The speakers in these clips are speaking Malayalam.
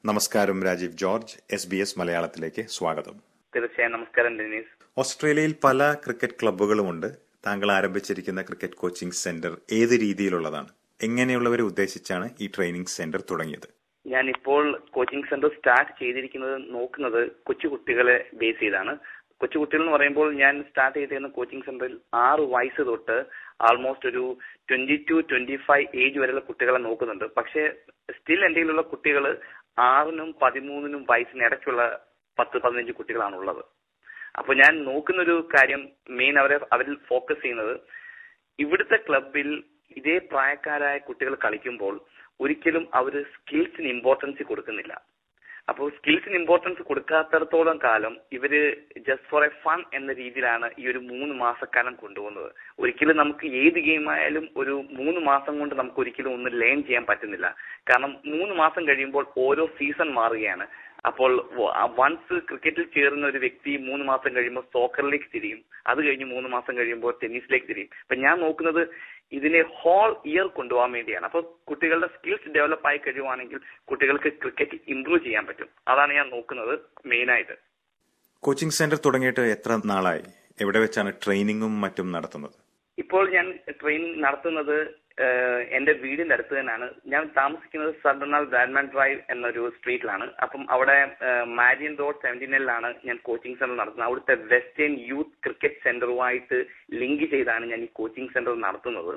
നമസ്കാരം Rajeev George S B S മലയാളത്തിലേക്ക് സ്വാഗതം തീർച്ചയായും നമസ്കാരം ഡെനീസ് ഓസ്ട്രേലിയയിൽ പല ക്രിക്കറ്റ് ക്ലബ്ബുകളുമുണ്ട് താങ്കൾ ആരംഭിച്ചിരിക്കുന്ന ക്രിക്കറ്റ് കോച്ചിംഗ് സെന്റർ ഏത് രീതിയിലുള്ളതാണ് എങ്ങനെയുള്ളവരെ ഉദ്ദേശിച്ചാണ് ഈ ട്രെയിനിങ് സെന്റർ തുടങ്ങിയത് ഞാൻ ഇപ്പോൾ കോച്ചിങ് സെന്റർ സ്റ്റാർട്ട് ചെയ്തിരിക്കുന്നത് നോക്കുന്നത് കൊച്ചുകുട്ടികളെ ബേസ് ചെയ്താണ് കൊച്ചുകുട്ടികൾ എന്ന് പറയുമ്പോൾ ഞാൻ സ്റ്റാർട്ട് ചെയ്തിരുന്ന കോച്ചിങ് സെന്ററിൽ ആറ് വയസ്സ് തൊട്ട് ആൾമോസ്റ്റ് ഒരു twenty two twenty five age വരെയുള്ള കുട്ടികളെ നോക്കുന്നുണ്ട് പക്ഷേ സ്റ്റിൽ എന്റെ കയ്യിലുള്ള കുട്ടികൾ ആറിനും പതിമൂന്നിനും വയസ്സിന് ഇടയ്ക്കുള്ള പത്ത് പതിനഞ്ച് കുട്ടികളാണ് ഉള്ളത് അപ്പോൾ ഞാൻ നോക്കുന്ന ഒരു കാര്യം മെയിൻ അവരെ അവരിൽ ഫോക്കസ് ചെയ്യുന്നത് ഇവിടുത്തെ ക്ലബിൽ ഇതേ പ്രായക്കാരായ കുട്ടികൾ കളിക്കുമ്പോൾ ഒരിക്കലും അവർ സ്കിൽസിന് ഇമ്പോർട്ടൻസ് കൊടുക്കുന്നില്ല അപ്പോൾ സ്കിൽസിന് ഇമ്പോർട്ടൻസ് കൊടുക്കാത്തടത്തോളം കാലം ഇവര് ജസ്റ്റ് ഫോർ എ ഫൺ എന്ന രീതിയിലാണ് ഈ ഒരു മൂന്ന് മാസക്കാലം കൊണ്ടുപോകുന്നത് ഒരിക്കലും നമുക്ക് ഏത് ഗെയിം ആയാലും ഒരു മൂന്ന് മാസം കൊണ്ട് നമുക്ക് ഒരിക്കലും ഒന്ന് ലേൺ ചെയ്യാൻ പറ്റുന്നില്ല കാരണം മൂന്ന് മാസം കഴിയുമ്പോൾ ഓരോ സീസൺ മാറുകയാണ് അപ്പോൾ വൺസ് ക്രിക്കറ്റിൽ ചേരുന്ന ഒരു വ്യക്തി മൂന്ന് മാസം കഴിയുമ്പോൾ സോക്കറിലേക്ക് തിരിയും അത് കഴിഞ്ഞ് മൂന്ന് മാസം കഴിയുമ്പോൾ ടെന്നീസിലേക്ക് തിരിയും അപ്പൊ ഞാൻ നോക്കുന്നത് ഇതിനെ ഹോൾ ഇയർ കൊണ്ടുപോകാൻ വേണ്ടിയാണ് അപ്പോൾ കുട്ടികളുടെ സ്കിൽസ് ഡെവലപ്പ് ആയി കഴിയുവാണെങ്കിൽ കുട്ടികൾക്ക് ക്രിക്കറ്റ് ഇംപ്രൂവ് ചെയ്യാൻ പറ്റും അതാണ് ഞാൻ നോക്കുന്നത് മെയിൻ ആയിട്ട് കോച്ചിംഗ് സെന്റർ തുടങ്ങിയിട്ട് എത്ര നാളായി എവിടെ വെച്ചാണ് ട്രെയിനിങ്ങും മറ്റും നടത്തുന്നത് ഇപ്പോൾ ഞാൻ ട്രെയിനിങ് നടത്തുന്നത് എന്റെ വീടിന്റെ അടുത്ത് തന്നെയാണ് ഞാൻ താമസിക്കുന്നത് സർഡനാൽ ബ്രാഡ്മാൻ ഡ്രൈവ് എന്നൊരു സ്ട്രീറ്റിലാണ് അപ്പം അവിടെ മാരിയൻ റോഡ് സെവന്റിനിലാണ് ഞാൻ കോച്ചിങ് സെന്റർ നടത്തുന്നത് അവിടുത്തെ വെസ്റ്റേൺ യൂത്ത് ക്രിക്കറ്റ് സെന്ററുമായിട്ട് ലിങ്ക് ചെയ്താണ് ഞാൻ ഈ കോച്ചിങ് സെന്റർ നടത്തുന്നത്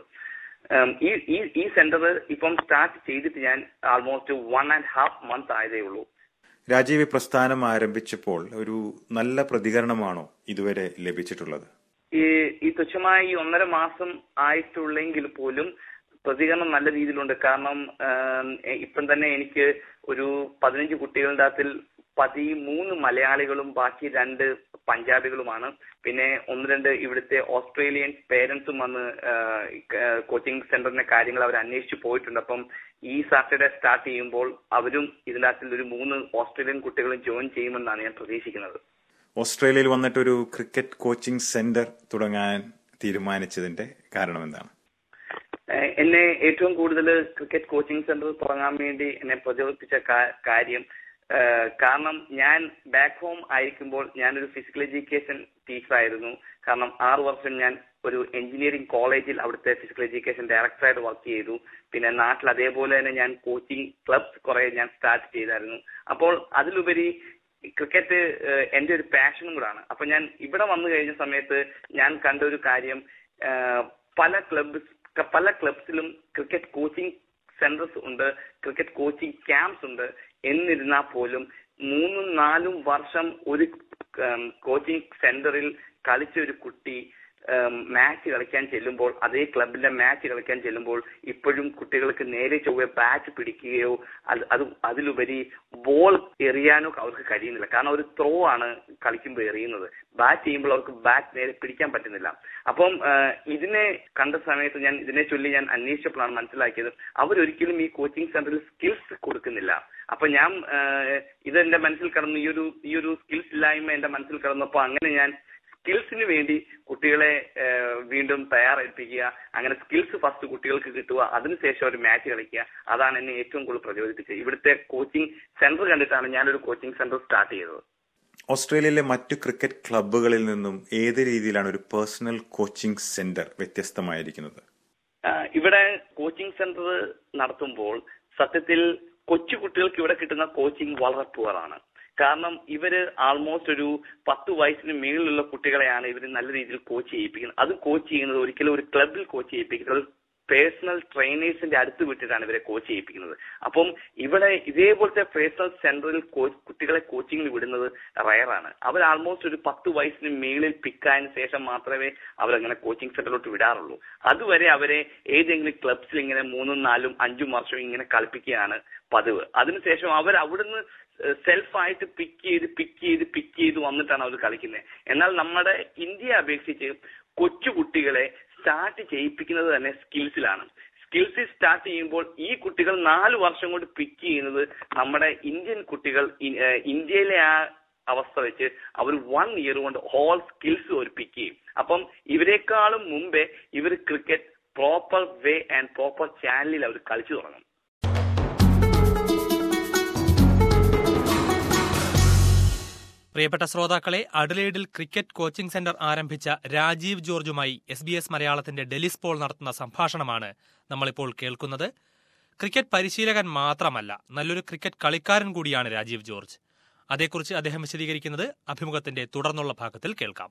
ഈ ഈ ഈ സെന്റർ ഇപ്പം സ്റ്റാർട്ട് ചെയ്തിട്ട് ഞാൻ almost one and half month ആയതേ ഉള്ളൂ രാജീവ് പ്രസ്ഥാനം ആരംഭിച്ചപ്പോൾ ഒരു നല്ല പ്രതികരണമാണോ ഇതുവരെ ലഭിച്ചിട്ടുള്ളത് ഈ ഈ തുച്ഛമായ ഈ ഒന്നര മാസം ആയിട്ടുള്ളെങ്കിൽ പോലും പ്രതികരണം നല്ല രീതിയിലുണ്ട് കാരണം ഇപ്പം തന്നെ എനിക്ക് ഒരു പതിനഞ്ച് കുട്ടികളുടെ അകത്തിൽ പതിമൂന്ന് മലയാളികളും ബാക്കി രണ്ട് പഞ്ചാബികളുമാണ് പിന്നെ ഒന്ന് രണ്ട് ഇവിടുത്തെ ഓസ്ട്രേലിയൻ പേരൻസും വന്ന് കോച്ചിങ് സെന്ററിന്റെ കാര്യങ്ങൾ അവർ അന്വേഷിച്ചു പോയിട്ടുണ്ട് അപ്പം ഈ സാറ്റർഡേ സ്റ്റാർട്ട് ചെയ്യുമ്പോൾ അവരും ഇതിനകത്തിൽ ഒരു മൂന്ന് ഓസ്ട്രേലിയൻ കുട്ടികളും ജോയിൻ ചെയ്യുമെന്നാണ് ഞാൻ പ്രതീക്ഷിക്കുന്നത് ഓസ്ട്രേലിയയിൽ വന്നിട്ട് ഒരു ക്രിക്കറ്റ് കോച്ചിംഗ് സെന്റർ തുടങ്ങാൻ തീരുമാനിച്ചതിന്റെ കാരണം എന്താണ് എന്നെ ഏറ്റവും കൂടുതൽ ക്രിക്കറ്റ് കോച്ചിംഗ് സെന്റർ തുടങ്ങാൻ വേണ്ടി എന്നെ പ്രചോദിപ്പിച്ച കാര്യം കാരണം ഞാൻ ബാക്ക് ഹോം ആയിരിക്കുമ്പോൾ ഞാനൊരു ഫിസിക്കൽ എഡ്യൂക്കേഷൻ ടീച്ചർ ആയിരുന്നു കാരണം ആറു വർഷം ഞാൻ ഒരു എഞ്ചിനീയറിംഗ് കോളേജിൽ അവിടുത്തെ ഫിസിക്കൽ എഡ്യൂക്കേഷൻ ഡയറക്ടറായിട്ട് വർക്ക് ചെയ്തു പിന്നെ നാട്ടിൽ അതേപോലെ തന്നെ ഞാൻ കോച്ചിങ് ക്ലബ്സ് കുറെ ഞാൻ സ്റ്റാർട്ട് ചെയ്തായിരുന്നു അപ്പോൾ അതിലുപരി ക്രിക്കറ്റ് എന്റെ ഒരു പാഷനും കൂടാണ് അപ്പൊ ഞാൻ ഇവിടെ വന്നു കഴിഞ്ഞ സമയത്ത് ഞാൻ കണ്ട ഒരു കാര്യം പല ക്ലബ്സ് പല ക്ലബ്സിലും ക്രിക്കറ്റ് കോച്ചിങ് സെന്റേഴ്സ് ഉണ്ട് ക്രിക്കറ്റ് കോച്ചിങ് ക്യാമ്പ്സ് ഉണ്ട് എന്നിരുന്നാൽ പോലും മൂന്നും നാലും വർഷം ഒരു കോച്ചിങ് സെന്ററിൽ കളിച്ച ഒരു കുട്ടി മാച്ച് കളിക്കാൻ ചെല്ലുമ്പോൾ അതേ ക്ലബിന്റെ മാച്ച് കളിക്കാൻ ചെല്ലുമ്പോൾ ഇപ്പോഴും കുട്ടികൾക്ക് നേരെ ചൊവ്വെ ബാറ്റ് പിടിക്കുകയോ അത് അതിലുപരി ബോൾ എറിയാനോ അവർക്ക് കഴിയുന്നില്ല കാരണം ഒരു ത്രോ ആണ് കളിക്കുമ്പോൾ എറിയുന്നത് ബാറ്റ് ചെയ്യുമ്പോൾ അവർക്ക് ബാറ്റ് നേരെ പിടിക്കാൻ പറ്റുന്നില്ല അപ്പം ഇതിനെ കണ്ട സമയത്ത് ഞാൻ ഇതിനെ ചൊല്ലി ഞാൻ അന്വേഷിച്ചപ്പോഴാണ് മനസ്സിലാക്കിയത് അവരൊരിക്കലും ഈ കോച്ചിങ് സെന്ററിൽ സ്കിൽസ് കൊടുക്കുന്നില്ല അപ്പൊ ഞാൻ ഇത് എന്റെ മനസ്സിൽ കടന്നു ഈ ഒരു ഈ ഒരു സ്കിൽസ് ഇല്ലായ്മ എന്റെ മനസ്സിൽ കടന്നപ്പോ അങ്ങനെ ഞാൻ സ്കിൽസിന് വേണ്ടി കുട്ടികളെ വീണ്ടും തയ്യാറെടുപ്പിക്കുക അങ്ങനെ സ്കിൽസ് ഫസ്റ്റ് കുട്ടികൾക്ക് കിട്ടുക അതിനുശേഷം ഒരു മാച്ച് കളിക്കുക അതാണ് എന്നെ ഏറ്റവും കൂടുതൽ പ്രചോദിപ്പിച്ചത് ഇവിടുത്തെ കോച്ചിങ് സെന്റർ കണ്ടിട്ടാണ് ഞാനൊരു കോച്ചിങ് സെന്റർ സ്റ്റാർട്ട് ചെയ്തത് ഓസ്ട്രേലിയയിലെ മറ്റു ക്രിക്കറ്റ് ക്ലബ്ബുകളിൽ നിന്നും ഏത് രീതിയിലാണ് ഒരു പേഴ്സണൽ കോച്ചിങ് സെന്റർ വ്യത്യസ്തമായിരിക്കുന്നത് ഇവിടെ കോച്ചിങ് സെന്റർ നടത്തുമ്പോൾ സത്യത്തിൽ കൊച്ചു കുട്ടികൾക്ക് ഇവിടെ കിട്ടുന്ന കോച്ചിങ് വളരെ പുവറാണ് കാരണം ഇവര് ആൾമോസ്റ്റ് ഒരു പത്ത് വയസ്സിന് മേളിലുള്ള കുട്ടികളെയാണ് ഇവർ നല്ല രീതിയിൽ കോച്ച് ചെയ്യിപ്പിക്കുന്നത് അത് കോച്ച് ചെയ്യുന്നത് ഒരിക്കലും ഒരു ക്ലബിൽ കോച്ച് ചെയ്യിപ്പിക്കുന്നത് പേഴ്സണൽ ട്രെയിനേഴ്സിന്റെ അടുത്ത് വിട്ടിട്ടാണ് ഇവരെ കോച്ച് ചെയ്യിപ്പിക്കുന്നത് അപ്പം ഇവിടെ ഇതേപോലത്തെ പേഴ്സണൽ സെന്ററിൽ കുട്ടികളെ കോച്ചിങ്ങിന് വിടുന്നത് റയറാണ് അവർ ആൾമോസ്റ്റ് ഒരു പത്ത് വയസ്സിന് മേളിൽ പിക്കായതിനു ശേഷം മാത്രമേ അവരങ്ങനെ കോച്ചിങ് സെന്ററിലോട്ട് വിടാറുള്ളൂ അതുവരെ അവരെ ഏതെങ്കിലും ക്ലബ്സിൽ ഇങ്ങനെ മൂന്നും നാലും അഞ്ചും വർഷം ഇങ്ങനെ കളിപ്പിക്കുകയാണ് പതിവ് അതിനുശേഷം അവർ അവിടുന്ന് സെൽഫായിട്ട് പിക്ക് ചെയ്ത് പിക്ക് ചെയ്ത് പിക്ക് ചെയ്ത് വന്നിട്ടാണ് അവർ കളിക്കുന്നത് എന്നാൽ നമ്മുടെ ഇന്ത്യയെ അപേക്ഷിച്ച് കൊച്ചു കുട്ടികളെ സ്റ്റാർട്ട് ചെയ്യിപ്പിക്കുന്നത് തന്നെ സ്കിൽസിലാണ് സ്കിൽസിൽ സ്റ്റാർട്ട് ചെയ്യുമ്പോൾ ഈ കുട്ടികൾ നാല് വർഷം കൊണ്ട് പിക്ക് ചെയ്യുന്നത് നമ്മുടെ ഇന്ത്യൻ കുട്ടികൾ ഇന്ത്യയിലെ ആ അവസ്ഥ വെച്ച് അവർ വൺ ഇയർ കൊണ്ട് ഓൾ സ്കിൽസ് ഒരു പിക്ക് ചെയ്യും അപ്പം ഇവരെക്കാളും മുമ്പേ ഇവർ cricket proper way and proper ചാനലിൽ അവർ കളിച്ചു തുടങ്ങും പ്രിയപ്പെട്ട ശ്രോതാക്കളെ അഡലേഡിൽ ക്രിക്കറ്റ് കോച്ചിംഗ് സെന്റർ ആരംഭിച്ച രാജീവ് ജോർജുമായി എസ് ബി എസ് മലയാളത്തിന്റെ ഡെലിസ് പോൾ നടത്തുന്ന സംഭാഷണമാണ് നമ്മളിപ്പോൾ കേൾക്കുന്നത് ക്രിക്കറ്റ് പരിശീലകൻ മാത്രമല്ല നല്ലൊരു ക്രിക്കറ്റ് കളിക്കാരൻ കൂടിയാണ് രാജീവ് ജോർജ് അതേക്കുറിച്ച് അദ്ദേഹം വിശദീകരിക്കുന്നത് അഭിമുഖത്തിന്റെ തുടർന്നുള്ള ഭാഗത്തിൽ കേൾക്കാം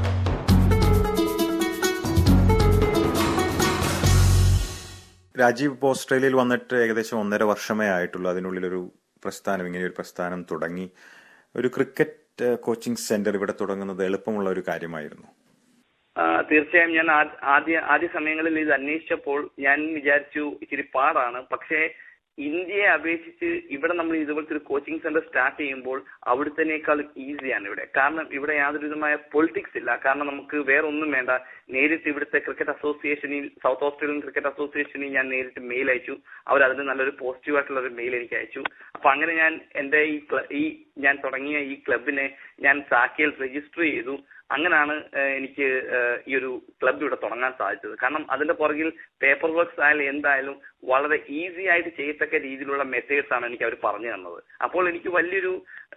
രാജീവ് ഇപ്പോൾ ഓസ്ട്രേലിയയിൽ വന്നിട്ട് ഏകദേശം ഒന്നര വർഷമേ ആയിട്ടുള്ളൂ അതിനുള്ളിലൊരു പ്രസ്ഥാനം ഇങ്ങനെ ഒരു പ്രസ്ഥാനം തുടങ്ങി ഒരു ക്രിക്കറ്റ് കോച്ചിങ് സെന്റർ ഇവിടെ തുടങ്ങുന്നത് എളുപ്പമുള്ള ഒരു കാര്യമായിരുന്നു തീർച്ചയായും ഞാൻ ആദ്യ ആദ്യ സമയങ്ങളിൽ ഇത് അന്വേഷിച്ചപ്പോൾ ഞാൻ വിചാരിച്ചു ഇച്ചിരി പാടാണ് പക്ഷേ ഇന്ത്യയെ അപേക്ഷിച്ച് ഇവിടെ നമ്മൾ ഇതുപോലത്തെ ഒരു കോച്ചിങ് സെന്റർ സ്റ്റാർട്ട് ചെയ്യുമ്പോൾ അവിടുത്തേക്കാളും ഈസിയാണ് ഇവിടെ കാരണം ഇവിടെ യാതൊരു വിധമായ പൊളിറ്റിക്സ് ഇല്ല കാരണം നമുക്ക് വേറെ ഒന്നും വേണ്ട നേരിട്ട് ഇവിടുത്തെ ക്രിക്കറ്റ് അസോസിയേഷനിൽ സൗത്ത് ഓസ്ട്രേലിയൻ ക്രിക്കറ്റ് അസോസിയേഷനിൽ ഞാൻ നേരിട്ട് മെയിൽ അയച്ചു അവർ അതിന് നല്ലൊരു പോസിറ്റീവ് ആയിട്ടുള്ള ഒരു മെയിൽ എനിക്ക് അയച്ചു അപ്പൊ അങ്ങനെ ഞാൻ എന്റെ ഈ ഈ ഞാൻ തുടങ്ങിയ ഈ ക്ലബിനെ ഞാൻ സാക്കിയിൽ രജിസ്റ്റർ ചെയ്തു അങ്ങനെയാണ് എനിക്ക് ഈ ഒരു ക്ലബ് ഇവിടെ തുടങ്ങാൻ സാധിച്ചത് കാരണം അതിന്റെ പുറകിൽ പേപ്പർ വർക്ക്സ് ആയാലും എന്തായാലും വളരെ ഈസി ആയിട്ട് ചെയ്യത്തക്ക രീതിയിലുള്ള മെത്തേഡ്സ് ആണ് എനിക്ക് അവർ പറഞ്ഞു തന്നത് അപ്പോൾ എനിക്ക് വലിയൊരു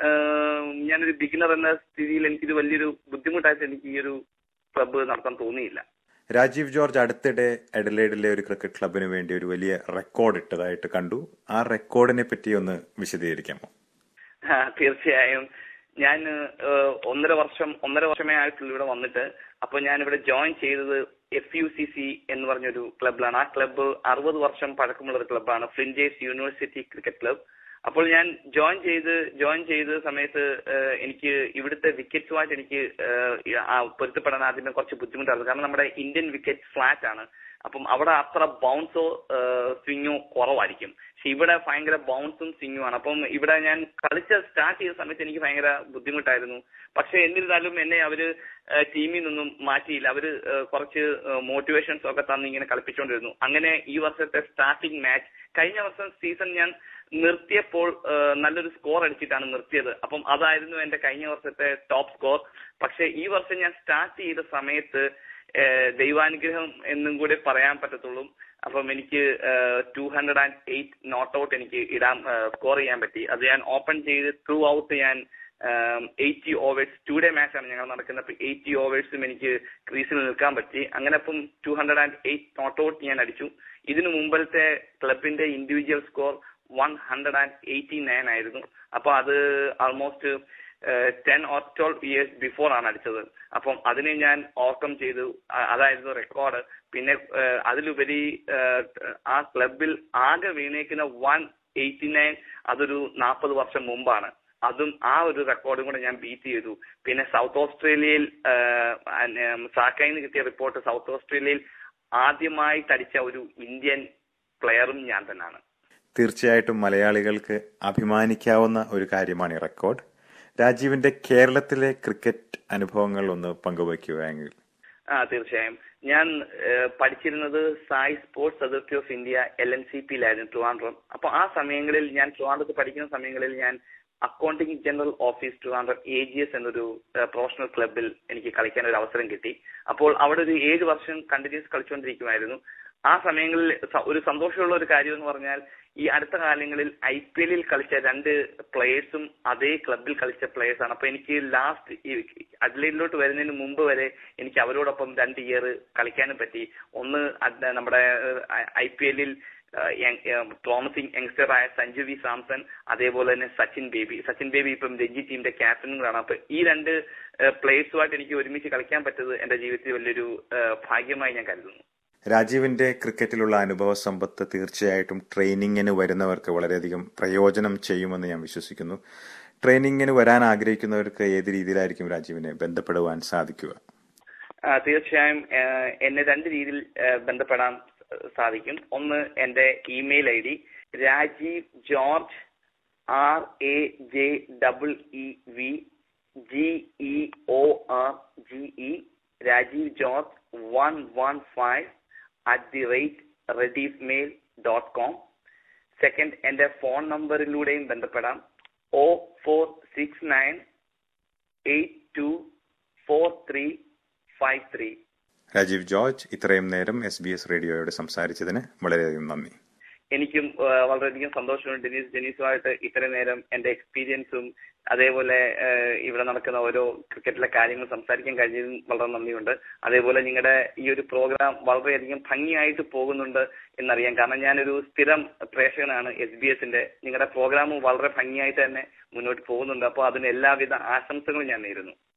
ഞാനൊരു ബിഗിനർ എന്ന സ്ഥിതിയിൽ എനിക്കിത് വലിയൊരു ബുദ്ധിമുട്ടായിട്ട് എനിക്ക് ഈ ഒരു ക്ലബ്ബ് നടത്താൻ തോന്നിയില്ല രാജീവ് ജോർജ് അടുത്തിടെ എഡലേഡിലെ ഒരു ക്രിക്കറ്റ് ക്ലബിന് വേണ്ടി ഒരു വലിയ റെക്കോർഡ് ഇട്ടതായിട്ട് കണ്ടു ആ റെക്കോർഡിനെ പറ്റി ഒന്ന് വിശദീകരിക്കാമോ തീർച്ചയായും ഞാൻ ഒന്നര വർഷം ഒന്നര വർഷമേ ആയിട്ടുള്ളൂ ഇവിടെ വന്നിട്ട് അപ്പൊ ഞാൻ ഇവിടെ ജോയിൻ ചെയ്തത് എഫ് യു സി സി എന്ന് പറഞ്ഞൊരു ക്ലബിലാണ് ആ ക്ലബ്ബ് അറുപത് വർഷം പഴക്കമുള്ള ഒരു ക്ലബ്ബാണ് ഫ്ലിൻജേഴ്സ് യൂണിവേഴ്സിറ്റി ക്രിക്കറ്റ് ക്ലബ് അപ്പോൾ ഞാൻ ജോയിൻ ചെയ്ത് ജോയിൻ ചെയ്ത സമയത്ത് എനിക്ക് ഇവിടുത്തെ വിക്കറ്റ്സുമായിട്ട് എനിക്ക് പൊരുത്തപ്പെടാൻ ആദ്യമേ കുറച്ച് ബുദ്ധിമുട്ടായിരുന്നു കാരണം നമ്മുടെ ഇന്ത്യൻ വിക്കറ്റ് ഫ്ലാറ്റ് ആണ് അപ്പം അവിടെ അത്ര ബൗൺസോ സ്വിങ്ങോ കുറവായിരിക്കും പക്ഷെ ഇവിടെ ഭയങ്കര ബൗൺസും സ്വിങ്ങും ആണ് അപ്പം ഇവിടെ ഞാൻ കളിച്ച സ്റ്റാർട്ട് ചെയ്ത സമയത്ത് എനിക്ക് ഭയങ്കര ബുദ്ധിമുട്ടായിരുന്നു പക്ഷെ എന്നിരുന്നാലും എന്നെ അവര് ടീമിൽ നിന്നും മാറ്റിയില്ല അവര് കുറച്ച് മോട്ടിവേഷൻസ് ഒക്കെ തന്ന് ഇങ്ങനെ കളിപ്പിച്ചുകൊണ്ടിരുന്നു അങ്ങനെ ഈ വർഷത്തെ സ്റ്റാർട്ടിംഗ് മാച്ച് കഴിഞ്ഞ വർഷം സീസൺ ഞാൻ നിർത്തിയപ്പോൾ നല്ലൊരു സ്കോർ അടിച്ചിട്ടാണ് നിർത്തിയത് അപ്പം അതായിരുന്നു എന്റെ കഴിഞ്ഞ വർഷത്തെ ടോപ്പ് സ്കോർ പക്ഷെ ഈ വർഷം ഞാൻ സ്റ്റാർട്ട് ചെയ്ത സമയത്ത് ദൈവാനുഗ്രഹം എന്നും കൂടെ പറയാൻ പറ്റത്തുള്ളൂ അപ്പം എനിക്ക് two hundred and eight not out എനിക്ക് ഇടാൻ സ്കോർ ചെയ്യാൻ പറ്റി അത് ഞാൻ ഓപ്പൺ ചെയ്ത് ത്രൂ ഔട്ട് ഞാൻ eighty overs two day match ആണ് ഞങ്ങൾ നടക്കുന്നത് അപ്പൊ എയ്റ്റി ഓവേഴ്സും എനിക്ക് ക്രീസിൽ നിൽക്കാൻ പറ്റി അങ്ങനെ അപ്പം two hundred and eight not out ഞാൻ അടിച്ചു ഇതിനു മുമ്പത്തെ ക്ലബിന്റെ individual score one hundred and eighty nine ആയിരുന്നു അപ്പൊ അത് almost ten or twelve years before ആണ് അടിച്ചത് അപ്പം അതിനെ ഞാൻ ഓവർകം ചെയ്തു അതായിരുന്നു റെക്കോർഡ് പിന്നെ അതിലുപരി ആ ക്ലബിൽ ആകെ വീണേക്കുന്ന വൺ എയ്റ്റി നയൻ അതൊരു നാൽപ്പത് വർഷം മുമ്പാണ് അതും ആ ഒരു റെക്കോർഡും കൂടെ ഞാൻ ബീറ്റ് ചെയ്തു പിന്നെ സൗത്ത് ഓസ്ട്രേലിയയിൽ സാക്കയിൽ നിന്ന് കിട്ടിയ റിപ്പോർട്ട് സൗത്ത് ഓസ്ട്രേലിയയിൽ ആദ്യമായിട്ട് അടിച്ച ഒരു ഇന്ത്യൻ പ്ലെയറും ഞാൻ തന്നെയാണ് തീർച്ചയായിട്ടും മലയാളികൾക്ക് അഭിമാനിക്കാവുന്ന ഒരു കാര്യമാണ് ഈ റെക്കോർഡ് രാജീവിന്റെ കേരളത്തിലെ ക്രിക്കറ്റ് അനുഭവങ്ങൾ ഒന്ന് പങ്കുവയ്ക്കുകയെങ്കിൽ ആ തീർച്ചയായും ഞാൻ പഠിച്ചിരുന്നത് SAI sports authority of India L N C പിയിലായിരുന്നു ട്രിവാൻഡ്രം അപ്പൊ ആ സമയങ്ങളിൽ ഞാൻ ട്രിവാൻഡ്രത്ത് പഠിക്കുന്ന സമയങ്ങളിൽ ഞാൻ accounting general office Trivandrum A G S എന്നൊരു പ്രൊഫഷണൽ ക്ലബിൽ എനിക്ക് കളിക്കാൻ ഒരു അവസരം കിട്ടി അപ്പോൾ അവിടെ ഒരു ഏഴ് വർഷം കണ്ടിന്യൂസ് കളിച്ചുകൊണ്ടിരിക്കുമായിരുന്നു ആ സമയങ്ങളിൽ ഒരു സന്തോഷമുള്ള ഒരു കാര്യം എന്ന് പറഞ്ഞാൽ ഈ അടുത്ത കാലങ്ങളിൽ ഐ പി എല്ലിൽ കളിച്ച രണ്ട് പ്ലേയേഴ്സും അതേ ക്ലബിൽ കളിച്ച പ്ലേയേഴ്സ് ആണ് അപ്പൊ എനിക്ക് ലാസ്റ്റ് അഡ്ലൈനിലോട്ട് വരുന്നതിന് മുമ്പ് വരെ എനിക്ക് അവരോടൊപ്പം രണ്ട് ഇയർ കളിക്കാനും പറ്റി ഒന്ന് നമ്മുടെ ഐ പി എല്ലിൽ പ്രോമിസിംഗ് യങ്സ്റ്റർ ആയ സഞ്ജു വി സാംസൺ അതേപോലെ തന്നെ സച്ചിൻ ബേബി സച്ചിൻ ബേബി ഇപ്പം രഞ്ജി ടീമിന്റെ ക്യാപ്റ്റനുകളാണ് അപ്പൊ ഈ രണ്ട് പ്ലേയേഴ്സുമായിട്ട് എനിക്ക് ഒരുമിച്ച് കളിക്കാൻ പറ്റത് എന്റെ ജീവിതത്തിൽ വലിയൊരു ഭാഗ്യമായി ഞാൻ കരുതുന്നു രാജീവിന്റെ ക്രിക്കറ്റിലുള്ള അനുഭവ സമ്പത്ത് തീർച്ചയായിട്ടും ട്രെയിനിങ്ങിന് വരുന്നവർക്ക് വളരെയധികം പ്രയോജനം ചെയ്യുമെന്ന് ഞാൻ വിശ്വസിക്കുന്നു ട്രെയിനിങ്ങിന് വരാൻ ആഗ്രഹിക്കുന്നവർക്ക് ഏത് രീതിയിലായിരിക്കും രാജീവിനെ ബന്ധപ്പെടുവാൻ സാധിക്കുക തീർച്ചയായും എന്നെ രണ്ട് രീതിയിൽ ബന്ധപ്പെടാൻ സാധിക്കും ഒന്ന് എന്റെ email I D Rajeev George R A J double E V G E O R G E Rajeev George one one five at the rate Rediff mail dot com second എന്റെ ഫോൺ നമ്പറിലൂടെയും ബന്ധപ്പെടാം O four six nine eight two four three five three Rajeev George ഇത്രയും നേരം എസ് ബി എസ് റേഡിയോയോട് സംസാരിച്ചതിന് വളരെയധികം നന്ദി എനിക്ക് എനിക്കും ഏഹ്, വളരെയധികം സന്തോഷമുണ്ട് ഡെനീസ് ജെനീസുമായിട്ട് ഇത്രയും നേരം എന്റെ എക്സ്പീരിയൻസും അതേപോലെ ഏഹ്, ഇവിടെ നടക്കുന്ന ഓരോ ക്രിക്കറ്റിലെ കാര്യങ്ങൾ സംസാരിക്കാൻ കഴിഞ്ഞതിനും വളരെ നന്ദിയുണ്ട് അതേപോലെ നിങ്ങളുടെ ഈ ഒരു പ്രോഗ്രാം വളരെയധികം ഭംഗിയായിട്ട് പോകുന്നുണ്ട് എന്നറിയാം കാരണം ഞാനൊരു സ്ഥിരം പ്രേക്ഷകനാണ് എസ് ബി എസിന്റെ നിങ്ങളുടെ പ്രോഗ്രാം വളരെ ഭംഗിയായിട്ട് തന്നെ മുന്നോട്ട് പോകുന്നുണ്ട് അപ്പോൾ അതിന് എല്ലാവിധ ആശംസകളും ഞാൻ നേരുന്നു